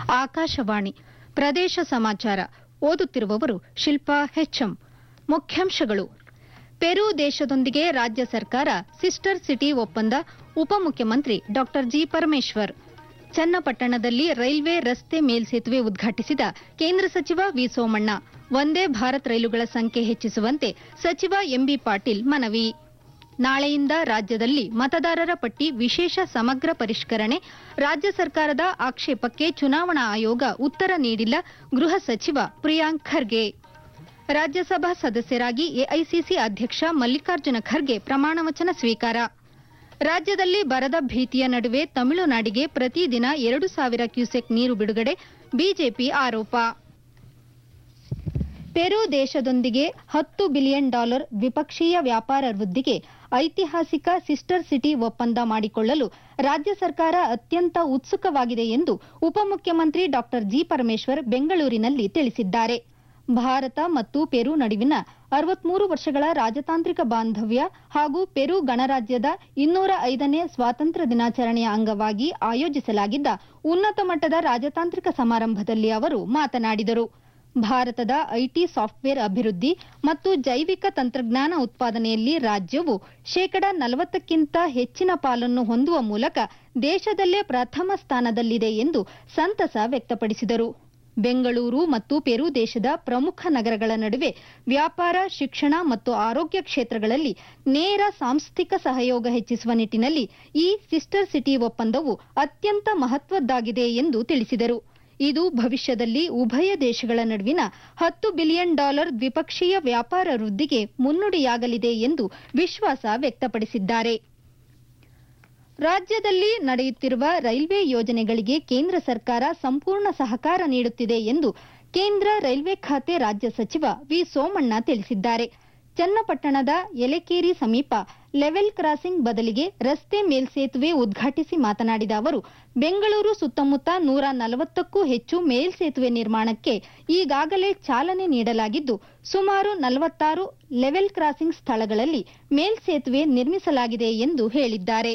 ಆಕಾಶವಾಣಿ ಪ್ರದೇಶ ಸಮಾಚಾರ ಓದುತ್ತಿರುವವರು ಶಿಲ್ಪಾ ಹೆಚ್ಎಂ ಮುಖ್ಯಾಂಶಗಳು ಪೆರು ದೇಶದೊಂದಿಗೆ ರಾಜ್ಯ ಸರ್ಕಾರ ಸಿಸ್ಟರ್ ಸಿಟಿ ಒಪ್ಪಂದ ಉಪಮುಖ್ಯಮಂತ್ರಿ ಡಾ ಜಿ ಪರಮೇಶ್ವರ್ ಚನ್ನಪಟ್ಟಣದಲ್ಲಿ ರೈಲ್ವೆ ರಸ್ತೆ ಮೇಲ್ಸೇತುವೆ ಉದ್ಘಾಟಿಸಿದ ಕೇಂದ್ರ ಸಚಿವ ವಿ ಸೋಮಣ್ಣ ವಂದೇ ಭಾರತ್ ರೈಲುಗಳ ಸಂಖ್ಯೆ ಹೆಚ್ಚಿಸುವಂತೆ ಸಚಿವ ಎಂಬಿ ಪಾಟೀಲ್ ಮನವಿ ನಾಳೆಯಿಂದ ರಾಜ್ಯದಲ್ಲಿ ಮತದಾರರ ಪಟ್ಟಿ ವಿಶೇಷ ಸಮಗ್ರ ಪರಿಷ್ಕರಣೆ ರಾಜ್ಯ ಸರ್ಕಾರದ ಆಕ್ಷೇಪಕ್ಕೆ ಚುನಾವಣಾ ಆಯೋಗ ಉತ್ತರ ನೀಡಿಲ್ಲ ಗೃಹ ಸಚಿವ ಪ್ರಿಯಾಂಕ್ ಖರ್ಗೆ ರಾಜ್ಯಸಭಾ ಸದಸ್ಯರಾಗಿ ಎಐಸಿಸಿ ಅಧ್ಯಕ್ಷ ಮಲ್ಲಿಕಾರ್ಜುನ ಖರ್ಗೆ ಪ್ರಮಾಣವಚನ ಸ್ವೀಕಾರ ರಾಜ್ಯದಲ್ಲಿ ಬರದ ಭೀತಿಯ ನಡುವೆ ತಮಿಳುನಾಡಿಗೆ ಪ್ರತಿದಿನ ಎರಡು ಸಾವಿರ ಕ್ಯೂಸೆಕ್ ನೀರು ಬಿಡುಗಡೆ ಬಿಜೆಪಿ ಆರೋಪ ಪೆರು ದೇಶದೊಂದಿಗೆ ಹತ್ತು ಬಿಲಿಯನ್ ಡಾಲರ್ ದ್ವಿಪಕ್ಷೀಯ ವ್ಯಾಪಾರ ವೃದ್ಧಿಗೆ ಐತಿಹಾಸಿಕ ಸಿಸ್ಟರ್ ಸಿಟಿ ಒಪ್ಪಂದ ಮಾಡಿಕೊಳ್ಳಲು ರಾಜ್ಯ ಸರ್ಕಾರ ಅತ್ಯಂತ ಉತ್ಸುಕವಾಗಿದೆ ಎಂದು ಉಪಮುಖ್ಯಮಂತ್ರಿ ಡಾ ಜಿ ಪರಮೇಶ್ವರ್ ಬೆಂಗಳೂರಿನಲ್ಲಿ ತಿಳಿಸಿದ್ದಾರೆ ಭಾರತ ಮತ್ತು ಪೆರು ನಡುವಿನ ಅರವತ್ಮೂರು ವರ್ಷಗಳ ರಾಜತಾಂತ್ರಿಕ ಬಾಂಧವ್ಯ ಹಾಗೂ ಪೆರು ಗಣರಾಜ್ಯದ ಇನ್ನೂರ ಐದನೇ ಸ್ವಾತಂತ್ರ್ಯ ದಿನಾಚರಣೆಯ ಅಂಗವಾಗಿ ಆಯೋಜಿಸಲಾಗಿದ್ದ ಉನ್ನತ ಮಟ್ಟದ ರಾಜತಾಂತ್ರಿಕ ಸಮಾರಂಭದಲ್ಲಿ ಅವರು ಮಾತನಾಡಿದರು ಭಾರತದ ಐಟಿ ಸಾಫ್ಟ್ವೇರ್ ಅಭಿವೃದ್ಧಿ ಮತ್ತು ಜೈವಿಕ ತಂತ್ರಜ್ಞಾನ ಉತ್ಪಾದನೆಯಲ್ಲಿ ರಾಜ್ಯವು ಶೇಕಡ ನಲವತ್ತಕ್ಕಿಂತ ಹೆಚ್ಚಿನ ಪಾಲನ್ನು ಹೊಂದುವ ಮೂಲಕ ದೇಶದಲ್ಲೇ ಪ್ರಥಮ ಸ್ಥಾನದಲ್ಲಿದೆ ಎಂದು ಸಂತಸ ವ್ಯಕ್ತಪಡಿಸಿದರು ಬೆಂಗಳೂರು ಮತ್ತು ಪೆರು ದೇಶದ ಪ್ರಮುಖ ನಗರಗಳ ನಡುವೆ ವ್ಯಾಪಾರ ಶಿಕ್ಷಣ ಮತ್ತು ಆರೋಗ್ಯ ಕ್ಷೇತ್ರಗಳಲ್ಲಿ ನೇರ ಸಾಂಸ್ಥಿಕ ಸಹಯೋಗ ಹೆಚ್ಚಿಸುವ ನಿಟ್ಟಿನಲ್ಲಿ ಈ ಸಿಸ್ಟರ್ ಸಿಟಿ ಒಪ್ಪಂದವು ಅತ್ಯಂತ ಮಹತ್ವದ್ದಾಗಿದೆ ಎಂದು ತಿಳಿಸಿದರು ಇದು ಭವಿಷ್ಯದಲ್ಲಿ ಉಭಯ ದೇಶಗಳ ನಡುವಿನ ಹತ್ತು ಬಿಲಿಯನ್ ಡಾಲರ್ ದ್ವಿಪಕ್ಷೀಯ ವ್ಯಾಪಾರ ವೃದ್ಧಿಗೆ ಮುನ್ನುಡಿಯಾಗಲಿದೆ ಎಂದು ವಿಶ್ವಾಸ ವ್ಯಕ್ತಪಡಿಸಿದ್ದಾರೆ ರಾಜ್ಯದಲ್ಲಿ ನಡೆಯುತ್ತಿರುವ ರೈಲ್ವೆ ಯೋಜನೆಗಳಿಗೆ ಕೇಂದ್ರ ಸರ್ಕಾರ ಸಂಪೂರ್ಣ ಸಹಕಾರ ನೀಡುತ್ತಿದೆ ಎಂದು ಕೇಂದ್ರ ರೈಲ್ವೆ ಖಾತೆ ರಾಜ್ಯ ಸಚಿವ ವಿ ಸೋಮಣ್ಣ ತಿಳಿಸಿದ್ದಾರೆ ಚನ್ನಪಟ್ಟಣದ ಯಲೆಕೇರಿ ಸಮೀಪ ಲೆವೆಲ್ ಕ್ರಾಸಿಂಗ್ ಬದಲಿಗೆ ರಸ್ತೆ ಮೇಲ್ಸೇತುವೆ ಉದ್ಘಾಟಿಸಿ ಮಾತನಾಡಿದ ಅವರು ಬೆಂಗಳೂರು ಸುತ್ತಮುತ್ತ ನೂರ ನಲವತ್ತಕ್ಕೂ ಹೆಚ್ಚು ಮೇಲ್ಸೇತುವೆ ನಿರ್ಮಾಣಕ್ಕೆ ಈಗಾಗಲೇ ಚಾಲನೆ ನೀಡಲಾಗಿದ್ದು ಸುಮಾರು ನಲವತ್ತಾರು ಲೆವೆಲ್ ಕ್ರಾಸಿಂಗ್ ಸ್ಥಳಗಳಲ್ಲಿ ಮೇಲ್ಸೇತುವೆ ನಿರ್ಮಿಸಲಾಗಿದೆ ಎಂದು ಹೇಳಿದ್ದಾರೆ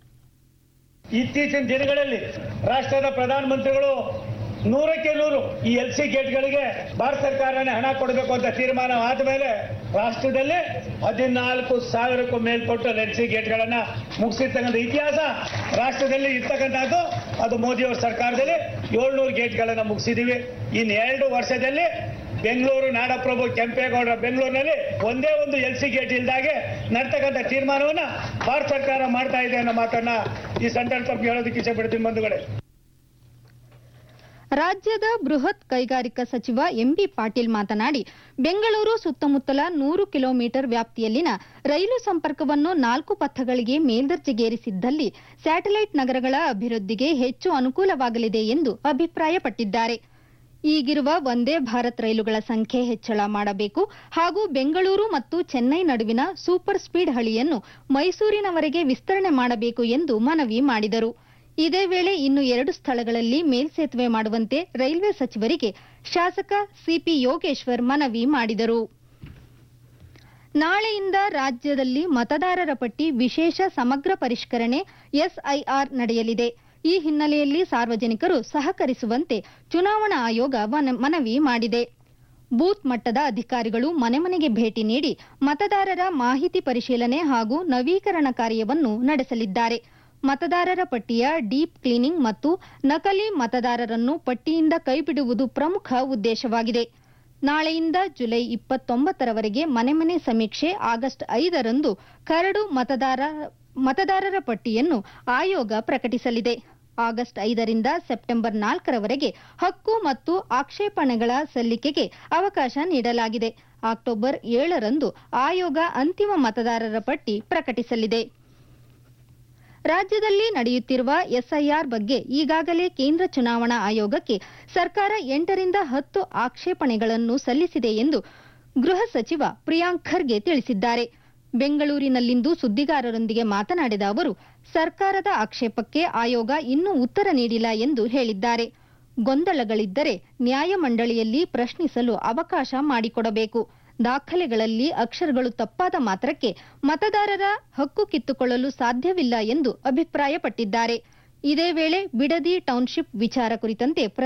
ಇತ್ತೀಚಿನ ದಿನಗಳಲ್ಲಿ ರಾಷ್ಟ್ರದ ಪ್ರಧಾನಮಂತ್ರಿಗಳು ನೂರಕ್ಕೆ ನೂರು ಈ ಎಲ್ ಸಿ ಗೇಟ್ಗಳಿಗೆ ಭಾರತ ಸರ್ಕಾರನೇ ಹಣ ಕೊಡಬೇಕು ಅಂತ ತೀರ್ಮಾನ ಆದ ಮೇಲೆ ರಾಷ್ಟ್ರದಲ್ಲಿ ಹದಿನಾಲ್ಕು ಸಾವಿರಕ್ಕೂ ಮೇಲ್ಪಟ್ಟು ಎಲ್ ಸಿ ಗೇಟ್ಗಳನ್ನ ಮುಗಿಸಿರ್ತಕ್ಕಂಥ ಇತಿಹಾಸ ರಾಷ್ಟ್ರದಲ್ಲಿ ಇರ್ತಕ್ಕಂಥದ್ದು ಅದು ಮೋದಿಯವರ ಸರ್ಕಾರದಲ್ಲಿ ಏಳ್ನೂರು ಗೇಟ್ಗಳನ್ನ ಮುಗಿಸಿದೀವಿ ಇನ್ನು ಎರಡು ವರ್ಷದಲ್ಲಿ ಬೆಂಗಳೂರು ನಾಡಪ್ರಭು ಕೆಂಪೇಗೌಡ ಬೆಂಗಳೂರಿನಲ್ಲಿ ಒಂದೇ ಒಂದು ಎಲ್ ಸಿ ಗೇಟ್ ಇಲ್ದಾಗೆ ನಡ್ತಕ್ಕಂಥ ತೀರ್ಮಾನವನ್ನ ಭಾರತ ಸರ್ಕಾರ ಮಾಡ್ತಾ ಇದೆ ಅನ್ನೋ ಮಾತನ್ನ ಈ ಸಂದರ್ಭ ಹೇಳೋದಕ್ಕೆ ಇಷ್ಟಪಡ್ತೀನಿ ಬಂಧುಗಳೇ ರಾಜ್ಯದ ಬೃಹತ್ ಕೈಗಾರಿಕಾ ಸಚಿವ ಎಂಬಿ ಪಾಟೀಲ್ ಮಾತನಾಡಿ ಬೆಂಗಳೂರು ಸುತ್ತಮುತ್ತಲ ನೂರು ಕಿಲೋಮೀಟರ್ ವ್ಯಾಪ್ತಿಯಲ್ಲಿನ ರೈಲು ಸಂಪರ್ಕವನ್ನು ನಾಲ್ಕು ಪಥಗಳಿಗೆ ಮೇಲ್ದರ್ಜೆಗೇರಿಸಿದ್ದಲ್ಲಿ ಸ್ಯಾಟಲೈಟ್ ನಗರಗಳ ಅಭಿವೃದ್ಧಿಗೆ ಹೆಚ್ಚು ಅನುಕೂಲವಾಗಲಿದೆ ಎಂದು ಅಭಿಪ್ರಾಯಪಟ್ಟಿದ್ದಾರೆ ಈಗಿರುವ ವಂದೇ ಭಾರತ್ ರೈಲುಗಳ ಸಂಖ್ಯೆ ಹೆಚ್ಚಳ ಮಾಡಬೇಕು ಹಾಗೂ ಬೆಂಗಳೂರು ಮತ್ತು ಚೆನ್ನೈ ನಡುವಿನ ಸೂಪರ್ ಸ್ಪೀಡ್ ಹಳಿಯನ್ನು ಮೈಸೂರಿನವರೆಗೆ ವಿಸ್ತರಣೆ ಮಾಡಬೇಕು ಎಂದು ಮನವಿ ಮಾಡಿದರು ಇದೇ ವೇಳೆ ಇನ್ನು ಎರಡು ಸ್ಥಳಗಳಲ್ಲಿ ಮೇಲ್ಸೇತುವೆ ಮಾಡುವಂತೆ ರೈಲ್ವೆ ಸಚಿವರಿಗೆ ಶಾಸಕ ಸಿಪಿ ಯೋಗೇಶ್ವರ್ ಮನವಿ ಮಾಡಿದರು ನಾಳೆಯಿಂದ ರಾಜ್ಯದಲ್ಲಿ ಮತದಾರರ ಪಟ್ಟಿ ವಿಶೇಷ ಸಮಗ್ರ ಪರಿಷ್ಕರಣೆ ಎಸ್ಐಆರ್ ನಡೆಯಲಿದೆ ಈ ಹಿನ್ನೆಲೆಯಲ್ಲಿ ಸಾರ್ವಜನಿಕರು ಸಹಕರಿಸುವಂತೆ ಚುನಾವಣಾ ಆಯೋಗ ಮನವಿ ಮಾಡಿದೆ ಬೂತ್ ಮಟ್ಟದ ಅಧಿಕಾರಿಗಳು ಮನೆ ಮನೆಗೆ ಭೇಟಿ ನೀಡಿ ಮತದಾರರ ಮಾಹಿತಿ ಪರಿಶೀಲನೆ ಹಾಗೂ ನವೀಕರಣ ಕಾರ್ಯವನ್ನು ನಡೆಸಲಿದ್ದಾರೆ ಮತದಾರರ ಪಟ್ಟಿಯ ಡೀಪ್ ಕ್ಲೀನಿಂಗ್ ಮತ್ತು ನಕಲಿ ಮತದಾರರನ್ನು ಪಟ್ಟಿಯಿಂದ ಕೈಬಿಡುವುದು ಪ್ರಮುಖ ಉದ್ದೇಶವಾಗಿದೆ ನಾಳೆಯಿಂದ ಜುಲೈ ಇಪ್ಪತ್ತೊಂಬತ್ತರವರೆಗೆ ಮನೆ ಮನೆ ಸಮೀಕ್ಷೆ ಆಗಸ್ಟ್ ಐದರಂದು ಕರಡು ಮತದಾರ ಮತದಾರರ ಪಟ್ಟಿಯನ್ನು ಆಯೋಗ ಪ್ರಕಟಿಸಲಿದೆ ಆಗಸ್ಟ್ ಐದರಿಂದ ಸೆಪ್ಟೆಂಬರ್ ನಾಲ್ಕರವರೆಗೆ ಹಕ್ಕು ಮತ್ತು ಆಕ್ಷೇಪಣೆಗಳ ಸಲ್ಲಿಕೆಗೆ ಅವಕಾಶ ನೀಡಲಾಗಿದೆ ಅಕ್ಟೋಬರ್ ಏಳರಂದು ಆಯೋಗ ಅಂತಿಮ ಮತದಾರರ ಪಟ್ಟಿ ಪ್ರಕಟಿಸಲಿದೆ ರಾಜ್ಯದಲ್ಲಿ ನಡೆಯುತ್ತಿರುವ ಎಸ್ಐಆರ್ ಬಗ್ಗೆ ಈಗಾಗಲೇ ಕೇಂದ್ರ ಚುನಾವಣಾ ಆಯೋಗಕ್ಕೆ ಸರ್ಕಾರ ಎಂಟರಿಂದ ಹತ್ತು ಆಕ್ಷೇಪಣೆಗಳನ್ನು ಸಲ್ಲಿಸಿದೆ ಎಂದು ಗೃಹ ಸಚಿವ ಪ್ರಿಯಾಂಕ್ ಖರ್ಗೆ ತಿಳಿಸಿದ್ದಾರೆ ಬೆಂಗಳೂರಿನಲ್ಲಿಂದು ಸುದ್ದಿಗಾರರೊಂದಿಗೆ ಮಾತನಾಡಿದ ಅವರು ಸರ್ಕಾರದ ಆಕ್ಷೇಪಕ್ಕೆ ಆಯೋಗ ಇನ್ನೂ ಉತ್ತರ ನೀಡಿಲ್ಲ ಎಂದು ಹೇಳಿದ್ದಾರೆ ಗೊಂದಲಗಳಿದ್ದರೆ ನ್ಯಾಯಮಂಡಳಿಯಲ್ಲಿ ಪ್ರಶ್ನಿಸಲು ಅವಕಾಶ ಮಾಡಿಕೊಡಬೇಕು ದಾಖಲೆಗಳಲ್ಲಿ ಅಕ್ಷರಗಳು ತಪ್ಪಾದ ಮಾತ್ರಕ್ಕೆ ಮತದಾರರ ಹಕ್ಕು ಕಿತ್ತುಕೊಳ್ಳಲು ಸಾಧ್ಯವಿಲ್ಲ ಎಂದು ಅಭಿಪ್ರಾಯಪಟ್ಟಿದ್ದಾರೆ ಇದೇ ವೇಳೆ ಬಿಡದಿ ಟೌನ್ಶಿಪ್ ವಿಚಾರ ಕುರಿತಂತೆ